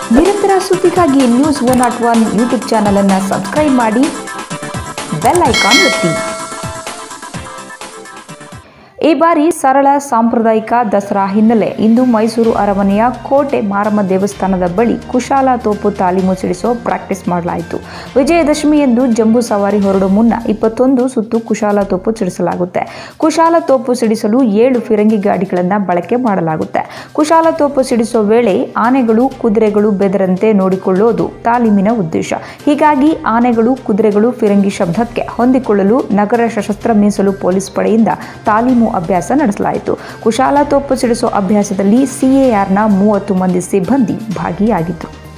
ನಿರಂತರ ಸುದ್ದಿಗಾಗಿ news one not one YouTube ಚಾನಲನ್ನು ಸಬ್ಸ್ಕ್ರೈಬ್ ಮಾಡಿ ಬೆಲ್ ಐಕಾನ್ ಒತ್ತಿ ಈ ಬಾರಿ ಸರಳ ಸಾಂಪ್ರದಾಯಿಕ ದಸರಾ ಹಿನ್ನೆಲೆ ಇಂದು ಮೈಸೂರು ಅರಮನೆಯ ಕೋಟೆ ಮಾರಮ್ಮ ದೇವಸ್ಥಾನದ ಬಳಿ ಕುಶಾಲ ತೋಪು ತಾಲೀಮು ಸಿಡಿಸೋ ಪ್ರಾಕ್ಟೀಸ್ ಮಾಡಲಾಯಿತು ವಿಜಯದಶಮಿಯಂದು ಜಂಬೂ ಸವಾರಿ ಹೊರಡುವ ಮುನ್ನ ಇಪ್ಪತ್ತೊಂದು ಸುತ್ತು ಕುಶಾಲ ತೋಪು ಸಿಡಿಸಲಾಗುತ್ತೆ ಕುಶಾಲ ತೋಪು ಸಿಡಿಸಲು ಏಳು ಫಿರಂಗಿ ಗಾಡಿಗಳನ್ನು ಬಳಕೆ ಮಾಡಲಾಗುತ್ತೆ ಕುಶಾಲ ತೋಪು ಸಿಡಿಸುವ ವೇಳೆ ಆನೆಗಳು ಕುದುರೆಗಳು ಬೆದರಂತೆ ನೋಡಿಕೊಳ್ಳೋದು ತಾಲೀಮಿನ ಉದ್ದೇಶ ಹೀಗಾಗಿ ಆನೆಗಳು ಕುದುರೆಗಳು ಫಿರಂಗಿ ಶಬ್ದಕ್ಕೆ ಹೊಂದಿಕೊಳ್ಳಲು ನಗರ ಸಶಸ್ತ್ರ ಮೀಸಲು ಪೊಲೀಸ್ ಪಡೆಯಿಂದ ತಾಲೀಮು ಅಭ್ಯಾಸ ನಡೆಸಲಾಯಿತು ಕುಶಾಲ ತೋಪು ಸಿಡಿಸುವ ಅಭ್ಯಾಸದಲ್ಲಿ ಸಿಎಆರ್ನ ಮೂವತ್ತು ಮಂದಿ ಸಿಬ್ಬಂದಿ ಭಾಗಿಯಾಗಿದ್ದರು